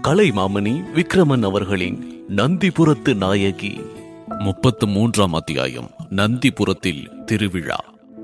கலைமாமணி விக்ரமன் அவர்களின் நந்திபுரத்து நாயகி முப்பத்து மூன்றாம் அத்தியாயம் நந்திபுரத்தில் திருவிழா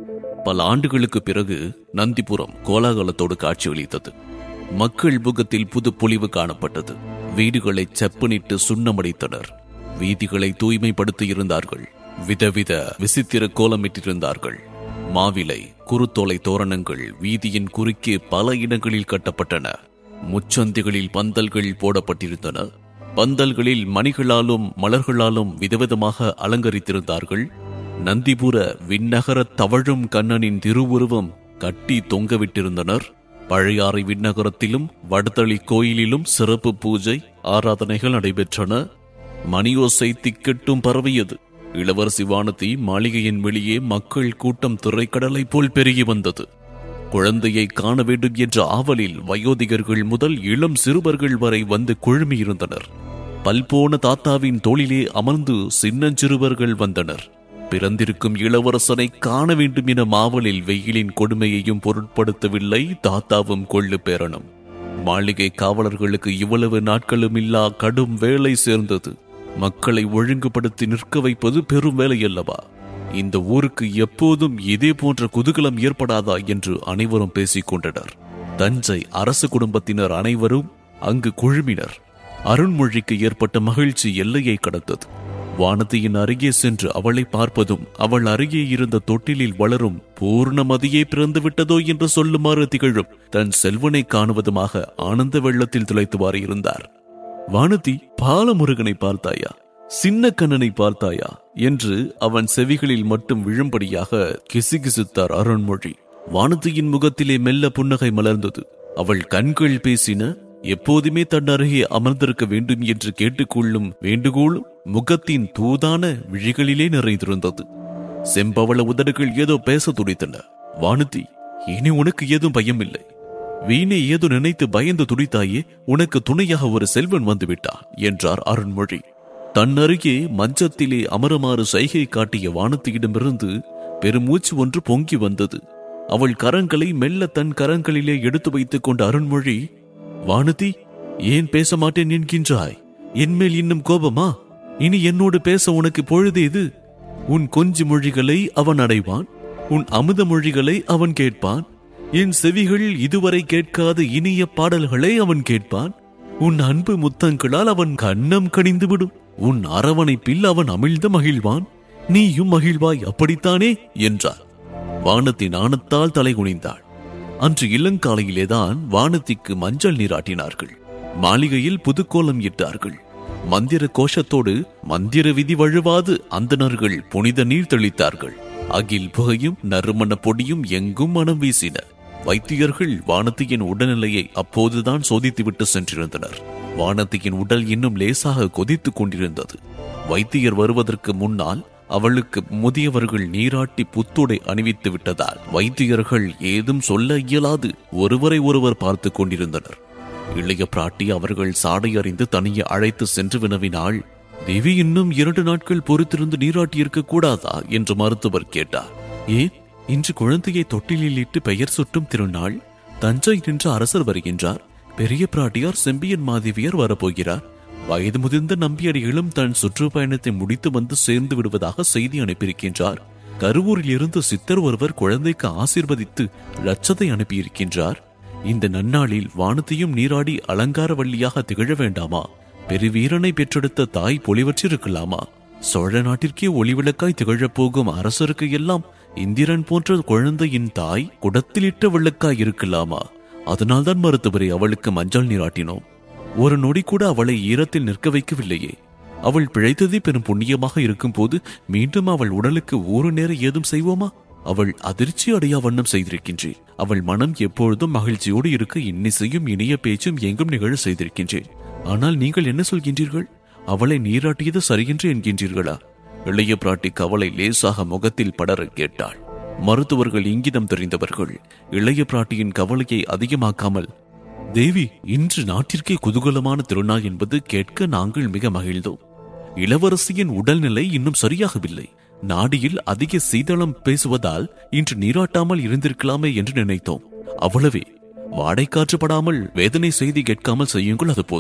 பல ஆண்டுகளுக்கு பிறகு நந்திபுரம் கோலாகலத்தோடு காட்சியளித்தது மக்கள் முகத்தில் புது பொலிவு காணப்பட்டது வீடுகளை செப்பனிட்டு சுண்ணமடித்தனர் வீதிகளை தூய்மைப்படுத்தி இருந்தார்கள் விதவித விசித்திர கோலமிட்டிருந்தார்கள் மாவிலை குருத்தோலை தோரணங்கள் வீதியின் குறுக்கே பல இடங்களில் கட்டப்பட்டன முச்சந்திகளில் பந்தல்கள் போடப்பட்டிருந்தன பந்தல்களில் மணிகளாலும் மலர்களாலும் விதவிதமாக அலங்கரித்திருந்தார்கள் நந்திபுர விண்ணகர தவழும் கண்ணனின் திருவுருவம் கட்டி தொங்கவிட்டிருந்தனர் பழையாறை விண்ணகரத்திலும் வடதளி கோயிலிலும் சிறப்பு பூஜை ஆராதனைகள் நடைபெற்றன மணியோசை திக்கெட்டும் பரவியது இளவரசி வானதி மாளிகையின் வெளியே மக்கள் கூட்டம் திரைக்கடலை போல் பெருகி வந்தது குழந்தையை காண வேண்டும் என்ற ஆவலில் வயோதிகர்கள் முதல் இளம் சிறுவர்கள் வரை வந்து குழுமியிருந்தனர் பல்போன தாத்தாவின் தோளிலே அமர்ந்து சின்னஞ்சிறுவர்கள் வந்தனர் பிறந்திருக்கும் இளவரசனை காண வேண்டும் என மாவலில் வெயிலின் கொடுமையையும் பொருட்படுத்தவில்லை தாத்தாவும் கொள்ளு பேரனும் மாளிகை காவலர்களுக்கு இவ்வளவு நாட்களும் இல்லா கடும் வேலை சேர்ந்தது மக்களை ஒழுங்குபடுத்தி நிற்க வைப்பது பெரும் வேலை அல்லவா இந்த ஊருக்கு எப்போதும் இதே போன்ற குதூகலம் ஏற்படாதா என்று அனைவரும் பேசிக் கொண்டனர் தஞ்சை அரசு குடும்பத்தினர் அனைவரும் அங்கு குழுமினர் அருண்மொழிக்கு ஏற்பட்ட மகிழ்ச்சி எல்லையை கடந்தது வானதியின் அருகே சென்று அவளை பார்ப்பதும் அவள் அருகே இருந்த தொட்டிலில் வளரும் பூர்ணமதியே பிறந்து விட்டதோ என்று சொல்லுமாறு திகழும் தன் செல்வனை காணுவதுமாக ஆனந்த வெள்ளத்தில் துளைத்துவாறு இருந்தார் வானதி பாலமுருகனை பார்த்தாயா சின்ன கண்ணனை பார்த்தாயா என்று அவன் செவிகளில் மட்டும் விழும்படியாக கிசுகிசுத்தார் அருண்மொழி வானதியின் முகத்திலே மெல்ல புன்னகை மலர்ந்தது அவள் கண்கள் பேசின எப்போதுமே தன் அருகே அமர்ந்திருக்க வேண்டும் என்று கேட்டுக்கொள்ளும் வேண்டுகோளும் முகத்தின் தூதான விழிகளிலே நிறைந்திருந்தது செம்பவள உதடுகள் ஏதோ பேச துடித்தன வானதி இனி உனக்கு ஏதும் பயம் இல்லை வீணை ஏதோ நினைத்து பயந்து துடித்தாயே உனக்கு துணையாக ஒரு செல்வன் வந்து விட்டார் என்றார் அருண்மொழி தன் அருகே மஞ்சத்திலே அமருமாறு சைகை காட்டிய வானத்தியிடமிருந்து பெருமூச்சு ஒன்று பொங்கி வந்தது அவள் கரங்களை மெல்ல தன் கரங்களிலே எடுத்து வைத்துக் கொண்ட அருண்மொழி வானதி ஏன் பேச மாட்டேன் என்கின்றாய் என்மேல் இன்னும் கோபமா இனி என்னோடு பேச உனக்கு பொழுது இது உன் கொஞ்சு மொழிகளை அவன் அடைவான் உன் அமுத மொழிகளை அவன் கேட்பான் என் செவிகள் இதுவரை கேட்காத இனிய பாடல்களை அவன் கேட்பான் உன் அன்பு முத்தங்களால் அவன் கண்ணம் கனிந்து விடும் உன் அரவணைப்பில் அவன் அமிழ்ந்து மகிழ்வான் நீயும் மகிழ்வாய் அப்படித்தானே என்றார் வானத்தி நாணத்தால் தலை குனிந்தாள் அன்று இளங்காலையிலேதான் வானத்திக்கு மஞ்சள் நீராட்டினார்கள் மாளிகையில் புதுக்கோலம் இட்டார்கள் மந்திர கோஷத்தோடு மந்திர விதி வழுவாது அந்தணர்கள் புனித நீர் தெளித்தார்கள் அகில் புகையும் நறுமண பொடியும் எங்கும் மனம் வீசின வைத்தியர்கள் வானத்தியின் உடல்நிலையை அப்போதுதான் சோதித்துவிட்டு சென்றிருந்தனர் வானத்தியின் உடல் இன்னும் லேசாக கொதித்துக் கொண்டிருந்தது வைத்தியர் வருவதற்கு முன்னால் அவளுக்கு முதியவர்கள் நீராட்டி புத்துடை அணிவித்து விட்டதால் வைத்தியர்கள் ஏதும் சொல்ல இயலாது ஒருவரை ஒருவர் பார்த்து கொண்டிருந்தனர் இளைய பிராட்டி அவர்கள் சாடை அறிந்து தனியே அழைத்து சென்று வினவினாள் தேவி இன்னும் இரண்டு நாட்கள் பொறுத்திருந்து நீராட்டி இருக்க கூடாதா என்று மருத்துவர் கேட்டார் ஏன் இன்று குழந்தையை தொட்டிலில் இட்டு பெயர் சுட்டும் திருநாள் தஞ்சை நின்று அரசர் வருகின்றார் பெரிய பிராட்டியார் செம்பியன் மாதேவியர் வரப்போகிறார் வயது முதிர்ந்த நம்பியடிகளும் தன் சுற்றுப்பயணத்தை முடித்து வந்து சேர்ந்து விடுவதாக செய்தி அனுப்பியிருக்கின்றார் கருவூரில் இருந்து சித்தர் ஒருவர் குழந்தைக்கு ஆசீர்வதித்து லட்சத்தை அனுப்பியிருக்கின்றார் இந்த நன்னாளில் வானத்தையும் நீராடி அலங்கார வள்ளியாக திகழ வேண்டாமா பெருவீரனை பெற்றெடுத்த தாய் பொலிவற்றிருக்கலாமா சோழ நாட்டிற்கே ஒளிவிளக்காய் திகழப் போகும் அரசருக்கு எல்லாம் இந்திரன் போன்ற குழந்தையின் தாய் குடத்திலிட்ட விளக்காய் இருக்கலாமா அதனால்தான் மருத்துவரை அவளுக்கு மஞ்சள் நீராட்டினோம் ஒரு நொடி கூட அவளை ஈரத்தில் நிற்க வைக்கவில்லையே அவள் பிழைத்ததே பெரும் புண்ணியமாக இருக்கும் போது மீண்டும் அவள் உடலுக்கு ஒரு நேரம் ஏதும் செய்வோமா அவள் அதிர்ச்சி அடையா வண்ணம் செய்திருக்கின்றேன் அவள் மனம் எப்பொழுதும் மகிழ்ச்சியோடு இருக்க இன்னிசையும் இனிய பேச்சும் எங்கும் நிகழ செய்திருக்கின்றேன் ஆனால் நீங்கள் என்ன சொல்கின்றீர்கள் அவளை நீராட்டியது சரியென்று என்கின்றீர்களா இளைய பிராட்டி கவலை லேசாக முகத்தில் படர கேட்டாள் மருத்துவர்கள் இங்கிதம் தெரிந்தவர்கள் இளைய பிராட்டியின் கவலையை அதிகமாக்காமல் தேவி இன்று நாட்டிற்கே குதூகலமான திருநாள் என்பது கேட்க நாங்கள் மிக மகிழ்ந்தோம் இளவரசியின் உடல்நிலை இன்னும் சரியாகவில்லை நாடியில் அதிக சீதளம் பேசுவதால் இன்று நீராட்டாமல் இருந்திருக்கலாமே என்று நினைத்தோம் அவ்வளவே வாடை காற்று படாமல் வேதனை செய்தி கேட்காமல் செய்யுங்கள் அது போதும்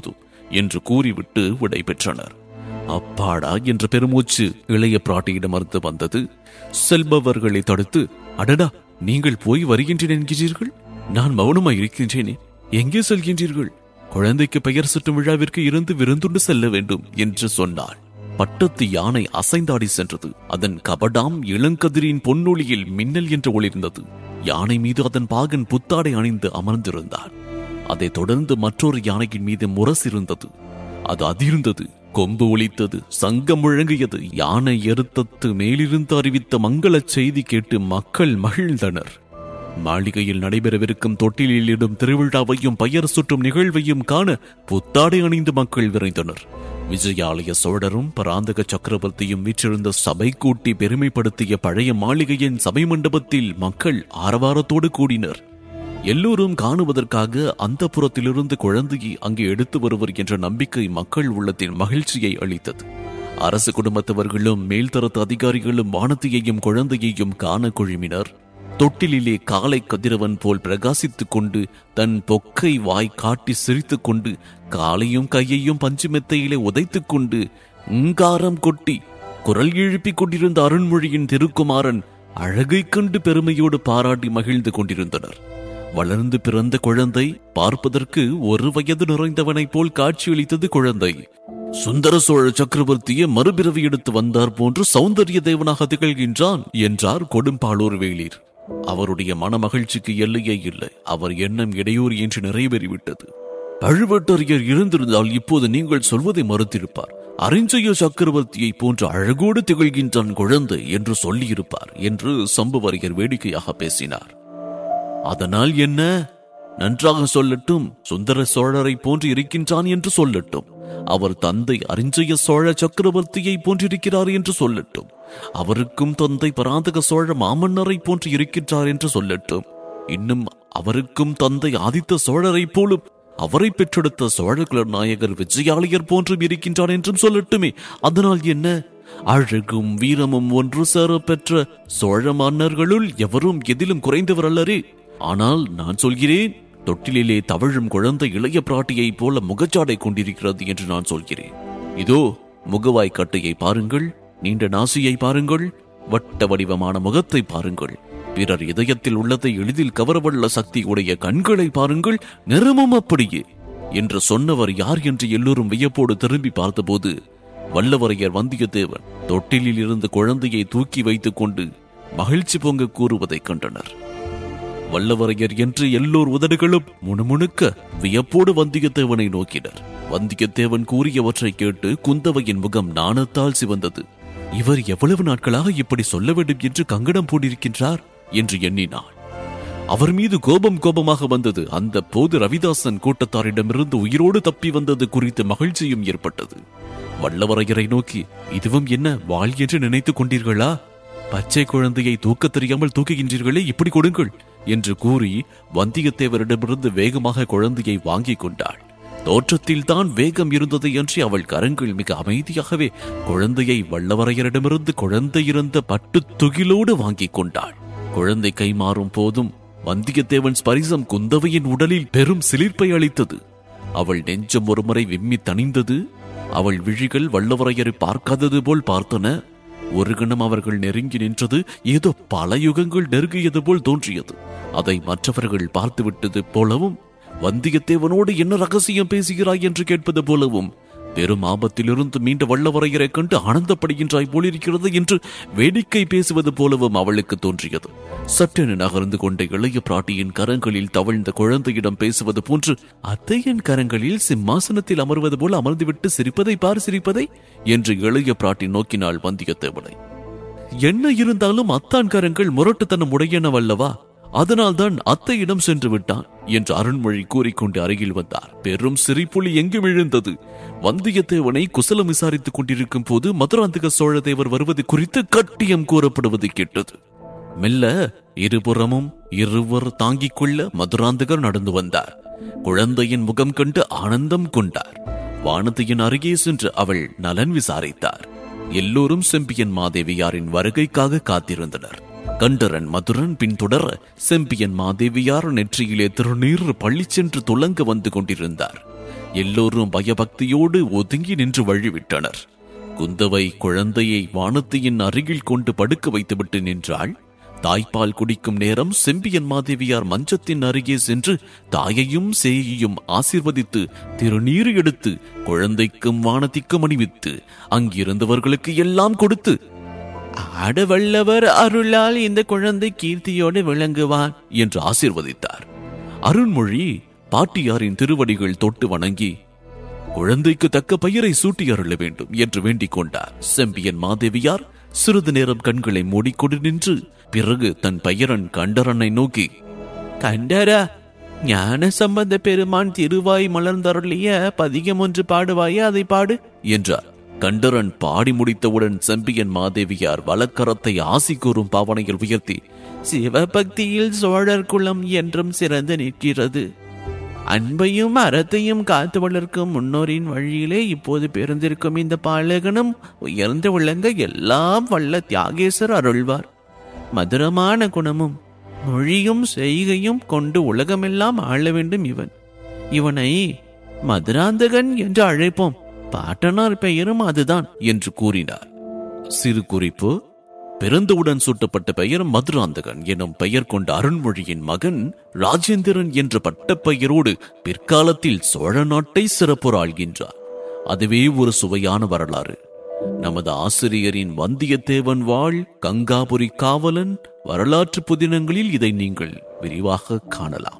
என்று கூறிவிட்டு விடை பெற்றனர் அப்பாடா என்ற பெருமூச்சு இளைய பிராட்டியிடமிருந்து வந்தது செல்பவர்களை தடுத்து அடடா நீங்கள் போய் வருகின்றேன் என்கிறீர்கள் நான் மௌனமாய் இருக்கின்றேனே எங்கே செல்கின்றீர்கள் குழந்தைக்கு பெயர் சுட்டும் விழாவிற்கு இருந்து விருந்துண்டு செல்ல வேண்டும் என்று சொன்னாள் பட்டத்து யானை அசைந்தாடி சென்றது அதன் கபடாம் இளங்கதிரின் பொன்னொளியில் மின்னல் என்று ஒளிர்ந்தது யானை மீது அதன் பாகன் புத்தாடை அணிந்து அமர்ந்திருந்தார் அதைத் தொடர்ந்து மற்றொரு யானையின் மீது முரசிருந்தது அது அதிர்ந்தது கொம்பு ஒலித்தது சங்கம் முழங்கியது யானை எருத்தத்து மேலிருந்து அறிவித்த மங்களச் செய்தி கேட்டு மக்கள் மகிழ்ந்தனர் மாளிகையில் நடைபெறவிருக்கும் தொட்டிலில் இடும் திருவிழாவையும் பெயர் சுற்றும் நிகழ்வையும் காண புத்தாடை அணிந்து மக்கள் விரைந்தனர் விஜயாலய சோழரும் பராந்தக சக்கரவர்த்தியும் வீற்றிருந்த சபை கூட்டி பெருமைப்படுத்திய பழைய மாளிகையின் சபை மண்டபத்தில் மக்கள் ஆரவாரத்தோடு கூடினர் எல்லோரும் காணுவதற்காக அந்த புறத்திலிருந்து குழந்தையை அங்கே எடுத்து வருவர் என்ற நம்பிக்கை மக்கள் உள்ளத்தின் மகிழ்ச்சியை அளித்தது அரசு குடும்பத்தவர்களும் மேல்தரத்து அதிகாரிகளும் வானதியையும் குழந்தையையும் காண குழுமினர் தொட்டிலிலே காலை கதிரவன் போல் பிரகாசித்துக் கொண்டு தன் பொக்கை வாய் காட்டி சிரித்துக் கொண்டு காலையும் கையையும் பஞ்சு மெத்தையிலே உதைத்துக் கொண்டு உங்காரம் கொட்டி குரல் எழுப்பிக் கொண்டிருந்த அருண்மொழியின் திருக்குமாரன் அழகைக் கண்டு பெருமையோடு பாராட்டி மகிழ்ந்து கொண்டிருந்தனர் வளர்ந்து பிறந்த குழந்தை பார்ப்பதற்கு ஒரு வயது நிறைந்தவனைப் போல் காட்சியளித்தது குழந்தை சுந்தர சோழ சக்கரவர்த்தியே மறுபிறவி எடுத்து வந்தார் போன்று சௌந்தரிய தேவனாக திகழ்கின்றான் என்றார் கொடும்பாளூர் வேளிர் அவருடைய மனமகிழ்ச்சிக்கு எல்லையே இல்லை அவர் எண்ணம் இடையூறு என்று நிறைவேறிவிட்டது பழுவேட்டரையர் இருந்திருந்தால் இப்போது நீங்கள் சொல்வதை மறுத்திருப்பார் அறிஞ்சய சக்கரவர்த்தியை போன்ற அழகோடு திகழ்கின்றான் குழந்தை என்று சொல்லியிருப்பார் என்று சம்புவரையர் வேடிக்கையாக பேசினார் அதனால் என்ன நன்றாக சொல்லட்டும் சுந்தர சோழரை போன்று இருக்கின்றான் என்று சொல்லட்டும் அவர் தந்தை அரிஞ்சய சோழ சக்கரவர்த்தியை போன்றிருக்கிறார் என்று சொல்லட்டும் அவருக்கும் தந்தை பராந்தக சோழ மாமன்னரை போன்று இருக்கின்றார் என்று சொல்லட்டும் இன்னும் அவருக்கும் தந்தை ஆதித்த சோழரை போலும் அவரை பெற்றெடுத்த சோழகுல நாயகர் விஜயாலயர் போன்றும் இருக்கின்றார் என்றும் சொல்லட்டுமே அதனால் என்ன அழகும் வீரமும் ஒன்று சேர பெற்ற சோழ மன்னர்களுள் எவரும் எதிலும் குறைந்தவர் அல்லரே ஆனால் நான் சொல்கிறேன் தொட்டிலே தவழும் குழந்தை இளைய பிராட்டியைப் போல முகச்சாடை கொண்டிருக்கிறது என்று நான் சொல்கிறேன் இதோ முகவாய் கட்டையை பாருங்கள் நீண்ட நாசியை பாருங்கள் வட்ட வடிவமான முகத்தை பாருங்கள் பிறர் இதயத்தில் உள்ளதை எளிதில் கவரவல்ல சக்தி உடைய கண்களை பாருங்கள் நிறமும் அப்படியே என்று சொன்னவர் யார் என்று எல்லோரும் வியப்போடு திரும்பி பார்த்தபோது வல்லவரையர் வந்தியத்தேவன் தொட்டிலில் இருந்து குழந்தையை தூக்கி வைத்துக் கொண்டு மகிழ்ச்சி பொங்க கூறுவதைக் கண்டனர் வல்லவரையர் என்று எல்லோர் உதடுகளும் முணுமுணுக்க வியப்போடு வந்தியத்தேவனை நோக்கினர் வந்தியத்தேவன் கூறியவற்றை கேட்டு குந்தவையின் முகம் நாணத்தால் சிவந்தது இவர் எவ்வளவு நாட்களாக இப்படி சொல்ல வேண்டும் என்று கங்கடம் பூண்டிருக்கின்றார் என்று எண்ணினாள் அவர் மீது கோபம் கோபமாக வந்தது அந்த போது ரவிதாசன் கூட்டத்தாரிடமிருந்து உயிரோடு தப்பி வந்தது குறித்து மகிழ்ச்சியும் ஏற்பட்டது வல்லவரையரை நோக்கி இதுவும் என்ன வாழ் என்று நினைத்துக் கொண்டீர்களா பச்சை குழந்தையை தூக்கத் தெரியாமல் தூக்குகின்றீர்களே இப்படி கொடுங்கள் என்று கூறி வந்தியத்தேவரிடமிருந்து வேகமாக குழந்தையை வாங்கிக் கொண்டாள் தோற்றத்தில் தான் வேகம் இருந்தது என்று அவள் கரங்கள் மிக அமைதியாகவே குழந்தையை வல்லவரையரிடமிருந்து குழந்தை இருந்த பட்டு துகிலோடு வாங்கிக் கொண்டாள் குழந்தை கை மாறும் போதும் வந்தியத்தேவன் ஸ்பரிசம் குந்தவையின் உடலில் பெரும் சிலிர்ப்பை அளித்தது அவள் நெஞ்சம் ஒருமுறை விம்மி தணிந்தது அவள் விழிகள் வல்லவரையரை பார்க்காதது போல் பார்த்தன ஒரு கணம் அவர்கள் நெருங்கி நின்றது ஏதோ பல யுகங்கள் நெருங்கியது போல் தோன்றியது அதை மற்றவர்கள் பார்த்துவிட்டது போலவும் வந்தியத்தேவனோடு என்ன ரகசியம் பேசுகிறாய் என்று கேட்பது போலவும் பெரும் ஆபத்திலிருந்து மீண்ட வல்லவரையரை கண்டு ஆனந்தப்படுகின்றாய் போலிருக்கிறது என்று வேடிக்கை பேசுவது போலவும் அவளுக்கு தோன்றியது சட்டென நகர்ந்து கொண்ட இளைய பிராட்டியின் கரங்களில் தவழ்ந்த குழந்தையிடம் பேசுவது போன்று அத்தையின் கரங்களில் சிம்மாசனத்தில் அமர்வது போல் அமர்ந்துவிட்டு சிரிப்பதை பார் சிரிப்பதை என்று இளைய பிராட்டி நோக்கினாள் வந்தியத்தேவனை என்ன இருந்தாலும் அத்தான் கரங்கள் முரட்டுத்தனம் உடையனவல்லவா அதனால்தான் அத்தையிடம் சென்று விட்டான் என்று அருண்மொழி கூறிக்கொண்டு அருகில் வந்தார் பெரும் சிரிப்புலி எங்கும் எழுந்தது வந்தியத்தேவனை குசலம் விசாரித்துக் கொண்டிருக்கும் போது மதுராந்தக சோழதேவர் வருவது குறித்து கட்டியம் கூறப்படுவது கேட்டது மெல்ல இருபுறமும் இருவர் தாங்கிக் கொள்ள மதுராந்தகர் நடந்து வந்தார் குழந்தையின் முகம் கண்டு ஆனந்தம் கொண்டார் வானதியின் அருகே சென்று அவள் நலன் விசாரித்தார் எல்லோரும் செம்பியன் மாதேவியாரின் வருகைக்காக காத்திருந்தனர் கண்டரன் மதுரன் பின்தொடர செம்பியன் மாதேவியார் நெற்றியிலே திருநீர் பள்ளி சென்று துலங்க வந்து கொண்டிருந்தார் எல்லோரும் பயபக்தியோடு ஒதுங்கி நின்று வழிவிட்டனர் குந்தவை குழந்தையை வானத்தியின் அருகில் கொண்டு படுக்க வைத்துவிட்டு நின்றாள் தாய்ப்பால் குடிக்கும் நேரம் செம்பியன் மாதேவியார் மஞ்சத்தின் அருகே சென்று தாயையும் சேயையும் ஆசிர்வதித்து திருநீர் எடுத்து குழந்தைக்கும் வானத்திற்கும் அணிவித்து அங்கிருந்தவர்களுக்கு எல்லாம் கொடுத்து ஆடவல்லவர் அருளால் இந்த குழந்தை கீர்த்தியோடு விளங்குவான் என்று ஆசிர்வதித்தார் அருண்மொழி பாட்டியாரின் திருவடிகள் தொட்டு வணங்கி குழந்தைக்கு தக்க பெயரை சூட்டி அருள வேண்டும் என்று வேண்டிக் கொண்டார் செம்பியன் மாதேவியார் சிறிது நேரம் கண்களை மூடிக்கொண்டு நின்று பிறகு தன் பெயரன் கண்டரனை நோக்கி கண்டரா ஞான சம்பந்த பெருமான் திருவாய் மலர்ந்தருளிய பதிகம் ஒன்று பாடுவாயே அதை பாடு என்றார் கண்டரன் பாடி முடித்தவுடன் செம்பியன் மாதேவியார் வலக்கரத்தை ஆசி கூறும் பாவனையில் உயர்த்தி சிவபக்தியில் சோழர் குலம் என்றும் சிறந்து நிற்கிறது அன்பையும் அறத்தையும் காத்து வளர்க்கும் முன்னோரின் வழியிலே இப்போது பிறந்திருக்கும் இந்த பாலகனும் உயர்ந்து விளங்க எல்லாம் வல்ல தியாகேசர் அருள்வார் மதுரமான குணமும் மொழியும் செய்கையும் கொண்டு உலகமெல்லாம் ஆள வேண்டும் இவன் இவனை மதுராந்தகன் என்று அழைப்போம் பாட்டனார் பெயரும் அதுதான் என்று கூறினார் சிறு குறிப்பு பிறந்தவுடன் சூட்டப்பட்ட பெயர் மதுராந்தகன் எனும் பெயர் கொண்ட அருண்மொழியின் மகன் ராஜேந்திரன் என்ற பட்டப்பெயரோடு பிற்காலத்தில் சோழ நாட்டை சிறப்புற ஆள்கின்றார் அதுவே ஒரு சுவையான வரலாறு நமது ஆசிரியரின் வந்தியத்தேவன் வாழ் கங்காபுரி காவலன் வரலாற்று புதினங்களில் இதை நீங்கள் விரிவாக காணலாம்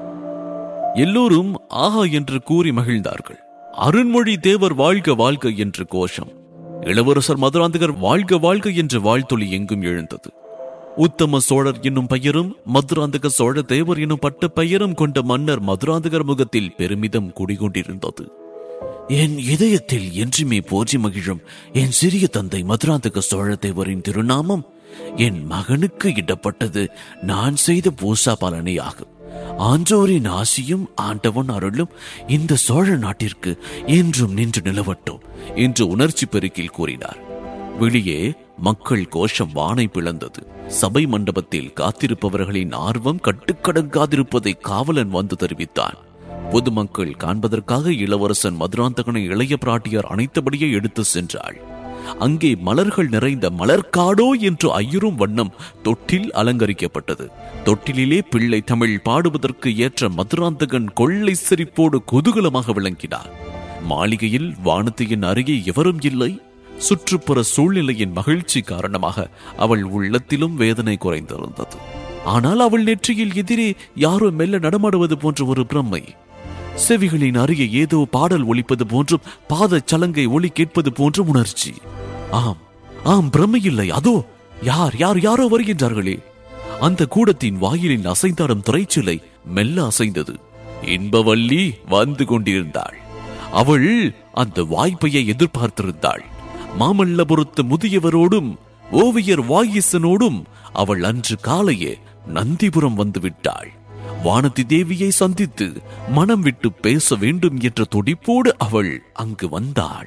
எல்லோரும் ஆஹா என்று கூறி மகிழ்ந்தார்கள் அருண்மொழி தேவர் வாழ்க வாழ்க என்று கோஷம் இளவரசர் மதுராந்தகர் வாழ்க வாழ்க என்ற வாழ்த்தொலி எங்கும் எழுந்தது உத்தம சோழர் என்னும் பெயரும் மதுராந்தக சோழ தேவர் என்னும் பட்ட பெயரும் கொண்ட மன்னர் மதுராந்தகர் முகத்தில் பெருமிதம் குடிகொண்டிருந்தது என் இதயத்தில் என்றுமே போற்றி மகிழும் என் சிறிய தந்தை மதுராந்தக சோழ தேவரின் திருநாமம் என் மகனுக்கு இடப்பட்டது நான் செய்த பூசா பலனே ஆகும் ஆன்றோரின் ஆசியும் ஆண்டவன் அருளும் இந்த சோழ நாட்டிற்கு என்றும் நின்று நிலவட்டும் என்று உணர்ச்சி பெருக்கில் கூறினார் வெளியே மக்கள் கோஷம் வானை பிளந்தது சபை மண்டபத்தில் காத்திருப்பவர்களின் ஆர்வம் கட்டுக்கடங்காதிருப்பதை காவலன் வந்து தெரிவித்தான் பொதுமக்கள் காண்பதற்காக இளவரசன் மதுராந்தகனை இளைய பிராட்டியார் அனைத்தபடியே எடுத்து சென்றாள் அங்கே மலர்கள் நிறைந்த மலர்காடோ என்று ஐயரும் வண்ணம் தொட்டில் அலங்கரிக்கப்பட்டது தொட்டிலே பிள்ளை தமிழ் பாடுவதற்கு ஏற்ற மதுராந்தகன் கொள்ளை சிரிப்போடு குதூகலமாக விளங்கினார் மாளிகையில் வானத்தியின் அருகே எவரும் இல்லை சுற்றுப்புற சூழ்நிலையின் மகிழ்ச்சி காரணமாக அவள் உள்ளத்திலும் வேதனை குறைந்திருந்தது ஆனால் அவள் நெற்றியில் எதிரே யாரோ மெல்ல நடமாடுவது போன்ற ஒரு பிரம்மை செவிகளின் அருகே ஏதோ பாடல் ஒலிப்பது போன்றும் பாத சலங்கை ஒலி கேட்பது போன்றும் உணர்ச்சி ஆம் ஆம் பிரம்மை இல்லை அதோ யார் யார் யாரோ வருகின்றார்களே அந்த கூடத்தின் வாயிலில் அசைந்தாடும் திரைச்சிலை மெல்ல அசைந்தது இன்பவல்லி வந்து கொண்டிருந்தாள் அவள் அந்த வாய்ப்பையை எதிர்பார்த்திருந்தாள் மாமல்லபுரத்து முதியவரோடும் ஓவியர் வாயிசனோடும் அவள் அன்று காலையே நந்திபுரம் வந்து விட்டாள் வானதி தேவியை சந்தித்து மனம் விட்டு பேச வேண்டும் என்ற துடிப்போடு அவள் அங்கு வந்தாள்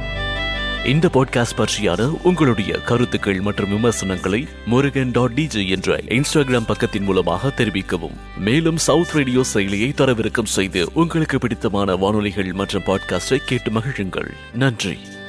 இந்த பாட்காஸ்ட் பற்றியான உங்களுடைய கருத்துக்கள் மற்றும் விமர்சனங்களை முருகன் டாட் டிஜே என்ற இன்ஸ்டாகிராம் பக்கத்தின் மூலமாக தெரிவிக்கவும் மேலும் சவுத் ரேடியோ செயலியை தரவிறக்கம் செய்து உங்களுக்கு பிடித்தமான வானொலிகள் மற்றும் பாட்காஸ்டை கேட்டு மகிழுங்கள் நன்றி